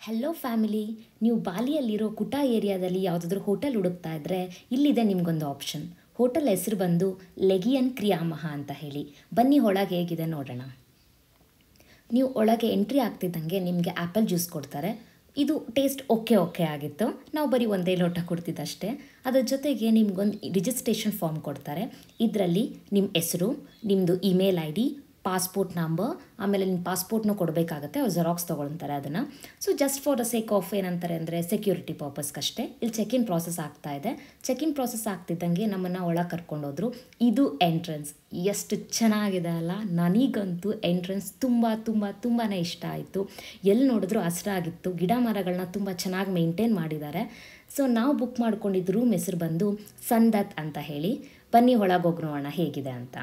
Hello family ನೀವು ಬಾಲಿಯಲ್ಲಿರೋ ಕುಟಾ ಏರಿಯಾದಲ್ಲಿ ಯಾವುದಾದ್ರೂ ಹೋಟೆಲ್ ಹುಡುಕ್ತಾ ಇದ್ದರೆ ಇಲ್ಲಿದೆ ನಿಮಗೊಂದು ಆಪ್ಷನ್ ಹೋಟೆಲ್ ಹೆಸರು ಬಂದು ಲೆಗಿಯನ್ ಕ್ರಿಯಾಮಹ ಅಂತ ಹೇಳಿ ಬನ್ನಿ ಒಳಗೆ ಹೇಗಿದೆ ನೋಡೋಣ ನೀವು ಒಳಗೆ ಎಂಟ್ರಿ ಆಗ್ತಿದ್ದಂಗೆ ನಿಮಗೆ ಆ್ಯಪಲ್ ಜ್ಯೂಸ್ ಕೊಡ್ತಾರೆ ಇದು ಟೇಸ್ಟ್ ಓಕೆ ಓಕೆ ಆಗಿತ್ತು ನಾವು ಬರೀ ಒಂದೇ ಲೋಟ ಕೊಡ್ತಿದ್ದಷ್ಟೇ ಅದ್ರ ಜೊತೆಗೆ ನಿಮ್ಗೊಂದು ರಿಜಿಸ್ಟ್ರೇಷನ್ ಫಾರ್ಮ್ ಕೊಡ್ತಾರೆ ಇದರಲ್ಲಿ ನಿಮ್ಮ ಹೆಸರು ನಿಮ್ಮದು email I D passport number ಆಮೇಲೆ ನಿಮ್ಮ ಪಾಸ್ಪೋರ್ಟ್ನೂ ಕೊಡಬೇಕಾಗತ್ತೆ ಅವ್ರು ಜೆರಾಕ್ಸ್ ತೊಗೊಳ್ತಾರೆ ಅದನ್ನು so just for the sake of ಏನಂತಾರೆ ಅಂದರೆ ಸೆಕ್ಯೂರಿಟಿ ಪರ್ಪಸ್ಗಷ್ಟೇ ಇಲ್ಲಿ ಚೆಕ್ ಇನ್ ಪ್ರಾಸೆಸ್ ಆಗ್ತಾ ಇದೆ ಚೆಕ್ ಇನ್ ಪ್ರಾಸೆಸ್ ಆಗ್ತಿದ್ದಂಗೆ ನಮ್ಮನ್ನು ಒಳಗೆ ಕರ್ಕೊಂಡೋದ್ರು ಇದು ಎಂಟ್ರೆನ್ಸ್ ಎಷ್ಟು ಚೆನ್ನಾಗಿದೆ ಅಲ್ಲ ನನಗಂತೂ ಎಂಟ್ರೆನ್ಸ್ ತುಂಬ ತುಂಬ ತುಂಬಾ ಇಷ್ಟ ಆಯಿತು ಎಲ್ಲಿ ನೋಡಿದ್ರೂ ಹಸಿರಾಗಿತ್ತು ಗಿಡ ಮರಗಳನ್ನ ತುಂಬ ಚೆನ್ನಾಗಿ ಮೇಂಟೈನ್ ಮಾಡಿದ್ದಾರೆ ಸೊ ನಾವು ಬುಕ್ ಮಾಡ್ಕೊಂಡಿದ್ದು ರೂಮ್ ಹೆಸರು ಬಂದು ಸಂದತ್ ಅಂತ ಹೇಳಿ ಬನ್ನಿ ಒಳಗೆ ಹೋಗಿ ನೋಡೋಣ ಹೇಗಿದೆ ಅಂತ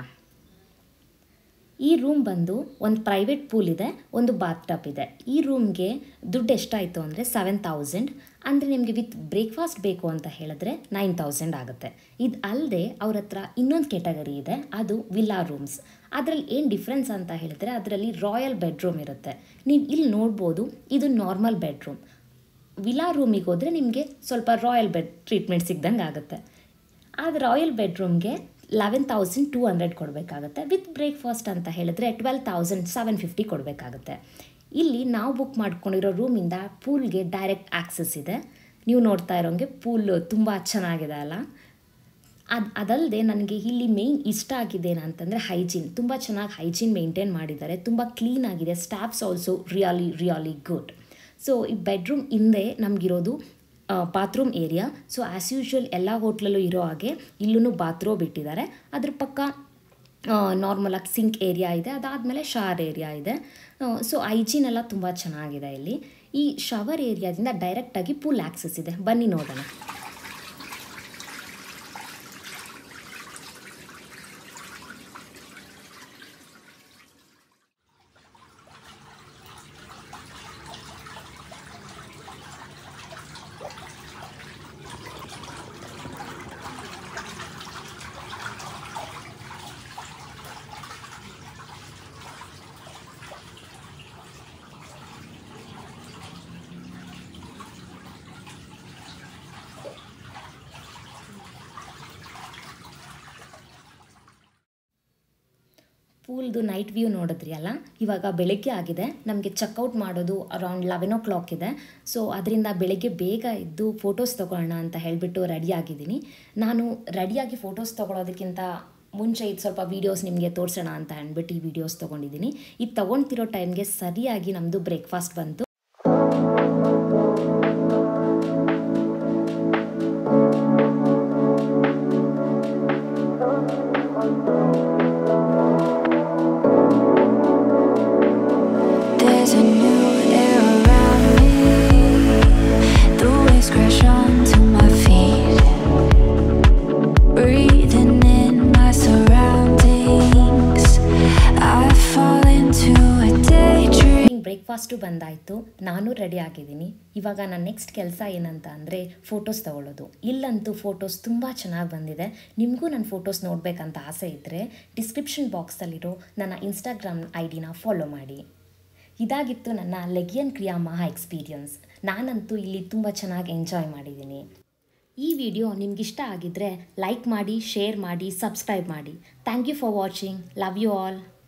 ಈ ರೂಮ್ ಬಂದು ಒಂದು ಪ್ರೈವೇಟ್ ಪೂಲ್ ಇದೆ ಒಂದು ಬಾತ್ ಟಬ್ ಇದೆ ಈ ರೂಮ್ಗೆ ದುಡ್ಡು ಎಷ್ಟಾಯಿತು ಅಂದರೆ ಸೆವೆನ್ ತೌಸಂಡ್ ಅಂದರೆ ನಿಮಗೆ ವಿತ್ ಬ್ರೇಕ್ಫಾಸ್ಟ್ ಬೇಕು ಅಂತ ಹೇಳಿದ್ರೆ ನೈನ್ ತೌಸಂಡ್ ಆಗುತ್ತೆ ಇದು ಅಲ್ಲದೆ ಅವ್ರ ಹತ್ರ ಇನ್ನೊಂದು ಕೆಟಗರಿ ಇದೆ ಅದು ವಿಲ್ಲಾ ರೂಮ್ಸ್ ಅದರಲ್ಲಿ ಏನು ಡಿಫ್ರೆನ್ಸ್ ಅಂತ ಹೇಳಿದ್ರೆ ಅದರಲ್ಲಿ ರಾಯಲ್ ಬೆಡ್ರೂಮ್ ಇರುತ್ತೆ ನೀವು ಇಲ್ಲಿ ನೋಡ್ಬೋದು ಇದು ನಾರ್ಮಲ್ ಬೆಡ್ರೂಮ್ ವಿಲಾ ರೂಮಿಗೆ ಹೋದರೆ ನಿಮಗೆ ಸ್ವಲ್ಪ ರಾಯಲ್ ಬೆಡ್ ಟ್ರೀಟ್ಮೆಂಟ್ ಸಿಗ್ದಂಗೆ ಆಗುತ್ತೆ ಅದು ರಾಯಲ್ ಬೆಡ್ರೂಮ್ಗೆ ಲೆವೆನ್ ತೌಸಂಡ್ ಟೂ ಹಂಡ್ರೆಡ್ ಕೊಡಬೇಕಾಗುತ್ತೆ ವಿತ್ ಬ್ರೇಕ್ಫಾಸ್ಟ್ ಅಂತ ಹೇಳಿದ್ರೆ ಟ್ವೆಲ್ ತೌಸಂಡ್ ಸೆವೆನ್ ಫಿಫ್ಟಿ ಕೊಡಬೇಕಾಗುತ್ತೆ ಇಲ್ಲಿ ನಾವು ಬುಕ್ ಮಾಡ್ಕೊಂಡಿರೋ ರೂಮಿಂದ ಪೂಲ್ಗೆ ಡೈರೆಕ್ಟ್ ಆಕ್ಸೆಸ್ ಇದೆ ನೀವು ನೋಡ್ತಾ ಇರೋಂಗೆ ಪೂಲ್ ತುಂಬ ಚೆನ್ನಾಗಿದೆ ಅಲ್ಲ ಅದು ಅದಲ್ಲದೆ ನನಗೆ ಇಲ್ಲಿ ಮೇಯ್ನ್ ಇಷ್ಟ ಆಗಿದೆ ಅಂತಂದರೆ ಹೈಜೀನ್ ತುಂಬ ಚೆನ್ನಾಗಿ ಹೈಜೀನ್ ಮೇಂಟೈನ್ ಮಾಡಿದ್ದಾರೆ ತುಂಬ ಕ್ಲೀನ್ ಆಗಿದೆ staffs also really really good so ಈ ಬೆಡ್ರೂಮ್ ಹಿಂದೆ ನಮಗಿರೋದು bathroom area so as usual ಎಲ್ಲ ಹೋಟ್ಲಲ್ಲೂ ಇರೋ ಹಾಗೆ ಇಲ್ಲೂ ಬಾತ್ರೂಮ್ ಬಿಟ್ಟಿದ್ದಾರೆ ಅದ್ರ ಪಕ್ಕ ನಾರ್ಮಲಾಗಿ ಸಿಂಕ್ ಏರಿಯಾ ಇದೆ ಅದಾದಮೇಲೆ ಶಾರ್ ಏರಿಯಾ ಇದೆ ಸೊ ಹೈಜೀನ್ ಎಲ್ಲ ತುಂಬ ಚೆನ್ನಾಗಿದೆ ಇಲ್ಲಿ ಈ ಶವರ್ ಏರಿಯಾದಿಂದ ಡೈರೆಕ್ಟಾಗಿ ಪೂಲ್ ಆ್ಯಕ್ಸಸ್ ಇದೆ ಬನ್ನಿ ನೋಡೋಣ ಪೂಲ್ದು ನೈಟ್ ವ್ಯೂ ನೋಡಿದ್ರಿ ಅಲ್ಲ ಇವಾಗ ಬೆಳಗ್ಗೆ ಆಗಿದೆ ನಮಗೆ ಚೆಕ್ಔಟ್ ಮಾಡೋದು ಅರೌಂಡ್ ಲೆವೆನ್ ಓ ಕ್ಲಾಕ್ ಇದೆ ಸೊ ಅದರಿಂದ ಬೆಳಗ್ಗೆ ಬೇಗ ಎದ್ದು ಫೋಟೋಸ್ ತೊಗೊಳ್ಳೋಣ ಅಂತ ಹೇಳಿಬಿಟ್ಟು ರೆಡಿ ಆಗಿದ್ದೀನಿ ನಾನು ರೆಡಿಯಾಗಿ ಫೋಟೋಸ್ ತೊಗೊಳೋದಕ್ಕಿಂತ ಮುಂಚೆ ಇದು ಸ್ವಲ್ಪ ವೀಡಿಯೋಸ್ ನಿಮಗೆ ತೋರಿಸೋಣ ಅಂತ ಅಂದ್ಬಿಟ್ಟು ಈ ವಿಡಿಯೋಸ್ ತೊಗೊಂಡಿದ್ದೀನಿ ಇದು ತೊಗೊಳ್ತಿರೋ ಟೈಮ್ಗೆ ಸರಿಯಾಗಿ ನಮ್ಮದು ಬ್ರೇಕ್ಫಾಸ್ಟ್ ಬಂತು There's a new air around me. The waves crash onto my feet. Breathing in my surroundings. I fall into a daydream. ಹಿಂಗೆ ಬ್ರೇಕ್ಫಾಸ್ಟು ಬಂದಾಯಿತು ನಾನು ರೆಡಿ ಆಗಿದ್ದೀನಿ ಇವಾಗ ನನ್ನ ನೆಕ್ಸ್ಟ್ ಕೆಲಸ ಏನಂತ ಅಂದರೆ ಫೋಟೋಸ್ ತಗೊಳ್ಳೋದು ಇಲ್ಲಂತೂ ಫೋಟೋಸ್ ತುಂಬ ಚೆನ್ನಾಗಿ ಬಂದಿದೆ ನಿಮಗೂ ನನ್ನ ಫೋಟೋಸ್ ನೋಡಬೇಕಂತ ಆಸೆ ಇದ್ದರೆ ಡಿಸ್ಕ್ರಿಪ್ಷನ್ ಬಾಕ್ಸಲ್ಲಿರೋ ನನ್ನ ಇನ್ಸ್ಟಾಗ್ರಾಮ್ ಐ ಡಿನ ಫಾಲೋ ಮಾಡಿ ಇದಾಗಿತ್ತು ನನ್ನ ಲೆಗಿಯನ್ ಕ್ರಿಯಾ ಮಹಾ ಎಕ್ಸ್ಪೀರಿಯನ್ಸ್ ನಾನಂತೂ ಇಲ್ಲಿ ತುಂಬ ಚೆನ್ನಾಗಿ ಎಂಜಾಯ್ ಮಾಡಿದ್ದೀನಿ ಈ ವಿಡಿಯೋ ನಿಮ್ಗಿಷ್ಟ ಆಗಿದ್ದರೆ ಲೈಕ್ ಮಾಡಿ ಶೇರ್ ಮಾಡಿ ಸಬ್ಸ್ಕ್ರೈಬ್ ಮಾಡಿ thank you for watching love you all